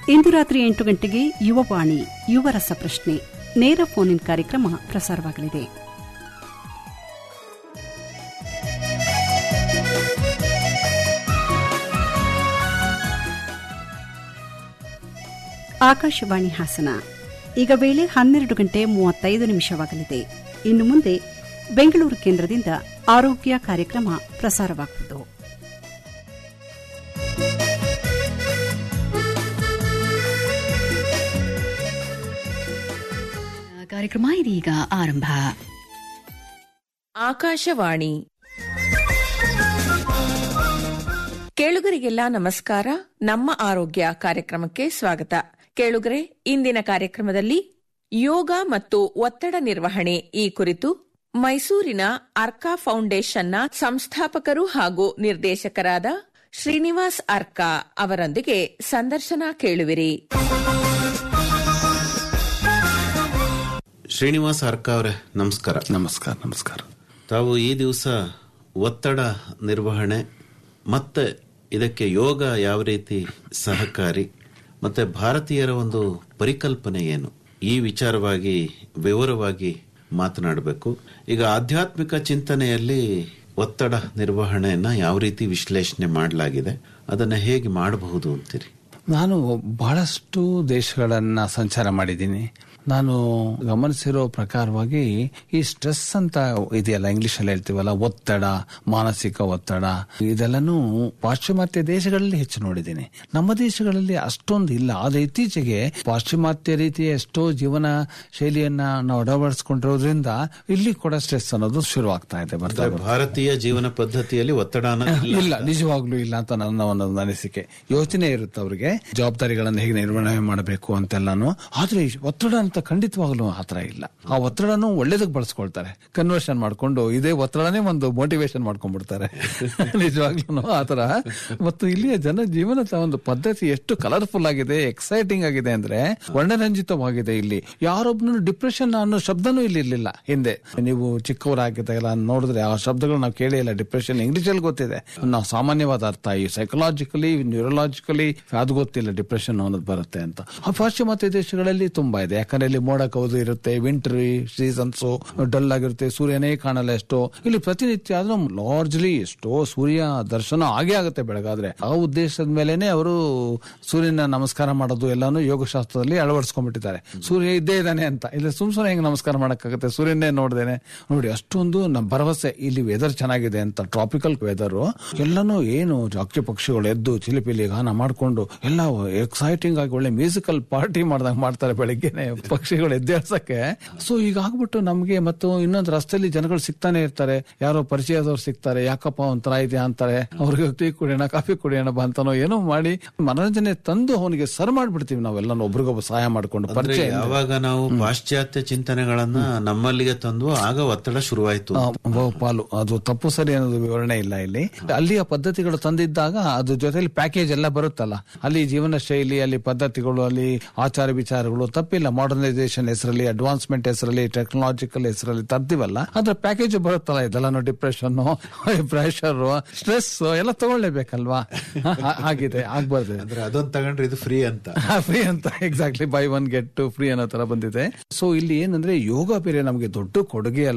ಇಂದು ರಾತ್ರಿ ಎಂಟು ಗಂಟೆಗೆ ಯುವವಾಣಿ ಯುವ ರಸಪ್ರಶ್ನೆ ನೇರ ಫೋನ್ ಇನ್ ಕಾರ್ಯಕ್ರಮ ಪ್ರಸಾರವಾಗಲಿದೆ ಆಕಾಶವಾಣಿ ಹಾಸನ ಈಗ ವೇಳೆ ಹನ್ನೆರಡು ಗಂಟೆ ಮೂವತ್ತೈದು ನಿಮಿಷವಾಗಲಿದೆ ಇನ್ನು ಮುಂದೆ ಬೆಂಗಳೂರು ಕೇಂದ್ರದಿಂದ ಆರೋಗ್ಯ ಕಾರ್ಯಕ್ರಮ ಪ್ರಸಾರವಾಗುವುದು ಕಾರ್ಯಕ್ರಮ ಇದೀಗ ಆರಂಭ ಆಕಾಶವಾಣಿ ಕೇಳುಗರಿಗೆಲ್ಲ ನಮಸ್ಕಾರ ನಮ್ಮ ಆರೋಗ್ಯ ಕಾರ್ಯಕ್ರಮಕ್ಕೆ ಸ್ವಾಗತ ಕೇಳುಗರೆ ಇಂದಿನ ಕಾರ್ಯಕ್ರಮದಲ್ಲಿ ಯೋಗ ಮತ್ತು ಒತ್ತಡ ನಿರ್ವಹಣೆ ಈ ಕುರಿತು ಮೈಸೂರಿನ ಅರ್ಕಾ ಫೌಂಡೇಶನ್ನ ಸಂಸ್ಥಾಪಕರು ಹಾಗೂ ನಿರ್ದೇಶಕರಾದ ಶ್ರೀನಿವಾಸ್ ಅರ್ಕಾ ಅವರೊಂದಿಗೆ ಸಂದರ್ಶನ ಕೇಳುವಿರಿ ಶ್ರೀನಿವಾಸ ಅರ್ಕ ಅವರೇ ನಮಸ್ಕಾರ ನಮಸ್ಕಾರ ನಮಸ್ಕಾರ ತಾವು ಈ ದಿವಸ ಒತ್ತಡ ನಿರ್ವಹಣೆ ಮತ್ತೆ ಇದಕ್ಕೆ ಯೋಗ ಯಾವ ರೀತಿ ಸಹಕಾರಿ ಮತ್ತೆ ಭಾರತೀಯರ ಒಂದು ಪರಿಕಲ್ಪನೆ ಏನು ಈ ವಿಚಾರವಾಗಿ ವಿವರವಾಗಿ ಮಾತನಾಡಬೇಕು ಈಗ ಆಧ್ಯಾತ್ಮಿಕ ಚಿಂತನೆಯಲ್ಲಿ ಒತ್ತಡ ನಿರ್ವಹಣೆಯನ್ನ ಯಾವ ರೀತಿ ವಿಶ್ಲೇಷಣೆ ಮಾಡಲಾಗಿದೆ ಅದನ್ನ ಹೇಗೆ ಮಾಡಬಹುದು ಅಂತೀರಿ ನಾನು ಬಹಳಷ್ಟು ದೇಶಗಳನ್ನ ಸಂಚಾರ ಮಾಡಿದ್ದೀನಿ ನಾನು ಗಮನಿಸಿರೋ ಪ್ರಕಾರವಾಗಿ ಈ ಸ್ಟ್ರೆಸ್ ಅಂತ ಇದೆಯಲ್ಲ ಇಂಗ್ಲಿಷ್ ಅಲ್ಲಿ ಹೇಳ್ತೀವಲ್ಲ ಒತ್ತಡ ಮಾನಸಿಕ ಒತ್ತಡ ಇದೆಲ್ಲನೂ ಪಾಶ್ಚಿಮಾತ್ಯ ದೇಶಗಳಲ್ಲಿ ಹೆಚ್ಚು ನೋಡಿದ್ದೀನಿ ನಮ್ಮ ದೇಶಗಳಲ್ಲಿ ಅಷ್ಟೊಂದು ಇಲ್ಲ ಆದ್ರೆ ಇತ್ತೀಚೆಗೆ ಪಾಶ್ಚಿಮಾತ್ಯ ರೀತಿಯ ಎಷ್ಟೋ ಜೀವನ ಶೈಲಿಯನ್ನ ನಾವು ಅಳವಡಿಸ್ಕೊಂಡಿರೋದ್ರಿಂದ ಇಲ್ಲಿ ಕೂಡ ಸ್ಟ್ರೆಸ್ ಅನ್ನೋದು ಶುರುವಾಗ್ತಾ ಇದೆ ಬರ್ತಾ ಅಂದ್ರೆ ಭಾರತೀಯ ಜೀವನ ಪದ್ಧತಿಯಲ್ಲಿ ಒತ್ತಡ ಅನ್ನೋದು ಇಲ್ಲ. ಇಲ್ಲ ನಿಜವಾಗ್ಲೂ ಇಲ್ಲ ಅಂತ ನನ್ನ ಒಂದು ಅನಿಸಿಕೆ ಯೋಚನೆ ಇರುತ್ತೆ ಅವರಿಗೆ ಜವಾಬ್ದಾರಿಗಳನ್ನು ಹೇಗೆ ನಿರ್ವಹಣೆ ಮಾಡಬೇಕು ಅಂತೆಲ್ಲಾನು ಆದ್ರೆ ಈ ಒತ್ತಡ ಅಂತ ಖಂಡಿತವಾಗ್ಲೂ ಆತರ ಇಲ್ಲ ಆ ಒತ್ತಡನು ಒಳ್ಳೇದಕ್ಕೆ ಬಳಸ್ಕೊಳ್ತಾರೆ ಕನ್ವರ್ಷನ್ ಮಾಡ್ಕೊಂಡು ಇದೇ ಒತ್ತಡನೇ ಒಂದು ಮೋಟಿವೇಶನ್ ಮಾಡ್ಕೊಂಡ್ಬಿಡ್ತಾರೆ ನಿಜವಾಗ್ಲೂ ಆತರ ಮತ್ತು ಇಲ್ಲಿಯ ಜನ ಜೀವನದ ಒಂದು ಪದ್ಧತಿ ಎಷ್ಟು ಕಲರ್ಫುಲ್ ಆಗಿದೆ ಎಕ್ಸೈಟಿಂಗ್ ಆಗಿದೆ ಅಂದ್ರೆ ವರ್ಣರಂಜಿತವಾಗಿದೆ ಇಲ್ಲಿ ಯಾರೊಬ್ನು ಡಿಪ್ರೆಷನ್ ಅನ್ನೋ ಶಬ್ದನೂ ಇಲ್ಲಿ ಇರ್ಲಿಲ್ಲ ಹಿಂದೆ ನೀವು ಚಿಕ್ಕವರಾಗಿದ್ದಾಗೆಲ್ಲ ನೋಡಿದ್ರೆ ಆ ಶಬ್ದಗಳು ನಾವು ಕೇಳಿ ಇಲ್ಲ ಡಿಪ್ರೆಷನ್ ಇಂಗ್ಲಿಷ್ ಅಲ್ಲಿ ಗೊತ್ತಿದೆ ನಾವು ಸಾಮಾನ್ಯವಾದ ಅರ್ಥ ಈ ಸೈಕಲಾಜಿಕಲಿ ನ್ಯೂರಲಾಜಿಕಲಿ ಅದು ಗೊತ್ತಿಲ್ಲ ಡಿಪ್ರೆಷನ್ ಅನ್ನೋದು ಬರುತ್ತೆ ಅಂತ ಆ ಪಾಶ್ಚಿಮಾತ್ಯ ದೇಶಗಳಲ್ಲಿ ತುಂಬಾ ಇದೆ ಯಾಕಂದ್ರೆ ಇಲ್ಲಿ ಮೋಡ ಕೌದು ಇರುತ್ತೆ ವಿಂಟರ್ ಸೀಸನ್ಸ್ ಡಲ್ ಆಗಿರುತ್ತೆ ಸೂರ್ಯನೇ ಕಾಣಲ್ಲ ಎಷ್ಟೋ ಇಲ್ಲಿ ಪ್ರತಿನಿತ್ಯ ಆದ್ರೂ ಲಾರ್ಜ್ಲಿ ಎಷ್ಟೋ ಸೂರ್ಯ ದರ್ಶನ ಆಗೇ ಆಗುತ್ತೆ ಬೆಳಗಾದ್ರೆ ಆ ಉದ್ದೇಶದ ಮೇಲೆನೆ ಅವರು ಸೂರ್ಯನ ನಮಸ್ಕಾರ ಮಾಡೋದು ಎಲ್ಲಾನು ಯೋಗಶಾಸ್ತ್ರದಲ್ಲಿ ಅಳವಡಿಸ್ಕೊಂಡ್ಬಿಟ್ಟಿದ್ದಾರೆ ಸೂರ್ಯ ಇದ್ದೇ ಇದ್ದಾನೆ ಅಂತ ಇಲ್ಲಿ ಸುಮ್ ಸುಮ್ಮನೆ ಹೆಂಗ್ ನಮಸ್ಕಾರ ಮಾಡಕ್ಕಾಗುತ್ತೆ ಸೂರ್ಯನೇ ನೋಡ್ದೇನೆ ನೋಡಿ ಅಷ್ಟೊಂದು ನಮ್ಮ ಭರವಸೆ ಇಲ್ಲಿ ವೆದರ್ ಚೆನ್ನಾಗಿದೆ ಅಂತ ಟ್ರಾಪಿಕಲ್ ವೆದರ್ ಎಲ್ಲಾನು ಏನು ಅಕ್ಕಿ ಪಕ್ಷಿಗಳು ಎದ್ದು ಚಿಲಿಪಿಲಿ ಗಾನ ಮಾಡ್ಕೊಂಡು ಎಲ್ಲ ಎಕ್ಸೈಟಿಂಗ್ ಆಗಿ ಒಳ್ಳೆ ಮ್ಯೂಸಿಕಲ್ ಪಾರ್ಟಿ ಮಾಡ್ದಂಗ ಮಾಡ್ತಾರೆ ಬೆಳಿಗ್ಗೆನೆ ಪಕ್ಷಿಗಳು ಎದ್ದೇಳ್ಸಕ್ಕೆ ಸೊ ಈಗ ಆಗ್ಬಿಟ್ಟು ನಮ್ಗೆ ಮತ್ತು ಇನ್ನೊಂದು ರಸ್ತೆಯಲ್ಲಿ ಜನಗಳು ಸಿಗ್ತಾನೆ ಇರ್ತಾರೆ ಯಾರೋ ಪರಿಚಯದವ್ರು ಸಿಗ್ತಾರೆ ಯಾಕಪ್ಪ ಒಂಥರ ಇದೆಯಾ ಅಂತಾರೆ ಅವ್ರಿಗೆ ಟೀ ಕುಡಿಯೋಣ ಕಾಫಿ ಕುಡಿಯೋಣ ಬಾ ಅಂತಾನೋ ಏನೋ ಮಾಡಿ ಮನೋರಂಜನೆ ತಂದು ಅವನಿಗೆ ಸರ್ ಮಾಡ್ಬಿಡ್ತೀವಿ ನಾವೆಲ್ಲ ಒಬ್ರಿಗೊಬ್ಬ ಸಹಾಯ ಮಾಡ್ಕೊಂಡು ಅಂದ್ರೆ ಪರಿಚಯ ಯಾವಾಗ ನಾವು ಪಾಶ್ಚಾತ್ಯ ಚಿಂತನೆಗಳನ್ನ ನಮ್ಮಲ್ಲಿಗೆ ತಂದು ಆಗ ಒತ್ತಡ ಶುರುವಾಯಿತು ಆ, ಬಹು ಪಾಲು ಅದು ತಪ್ಪು ಸರಿ ಅನ್ನೋದು ವಿವರಣೆ ಇಲ್ಲ ಇಲ್ಲಿ ಅಲ್ಲಿಯ ಪದ್ಧತಿಗಳು ತಂದಿದ್ದಾಗ ಅದ್ರ ಜೊತೆಲಿ ಪ್ಯಾಕೇಜ್ ಎಲ್ಲ ಬರುತ್ತಲ್ಲ ಅಲ್ಲಿ ಜೀವನ ಶೈಲಿ ಅಲ್ಲಿ ಪದ್ಧತಿಗಳು ಅಲ್ಲಿ ಆಚಾರ ವಿಚಾರಗಳು ತಪ್ಪಿಲ್ಲ ಮಾಡರ್ನೈಸೇಷನ್ ಹೆಸರಲ್ಲಿ ಅಡ್ವಾನ್ಸ್ಮೆಂಟ್ ಹೆಸರಲ್ಲಿ ಟೆಕ್ನಾಲಜಿಕಲ್ ಹೆಸರಲ್ಲಿ ತರ್ತೀವಲ್ಲ ಅದ್ರ ಪ್ಯಾಕೇಜ್ ಬರುತ್ತಲ್ಲ ಇದೆಲ್ಲ ಡಿಪ್ರೆಷನ್ ಪ್ರೆಷರ್ ಸ್ಟ್ರೆಸ್ ಎಲ್ಲ ತಗೊಳ್ಳೇಬೇಕಲ್ವಾ ಹಾ- ಆಗಿದೆ ಆಗ್ಬಾರ್ದು ಅಂದ್ರೆ ಅದೊಂದು ತಗೊಂಡ್ರೆ ಇದು ಫ್ರೀ ಅಂತ ಫ್ರೀ ಅಂತ exactly buy one get two free ಅನ್ನೋ ತರ ಬಂದಿದೆ ಸೊ ಇಲ್ಲಿ ಏನಂದ್ರೆ ಯೋಗ ಬೇರೆ ನಮಗೆ ದೊಡ್ಡ ಕೊಡುಗೆ ಅಲ್ವಾ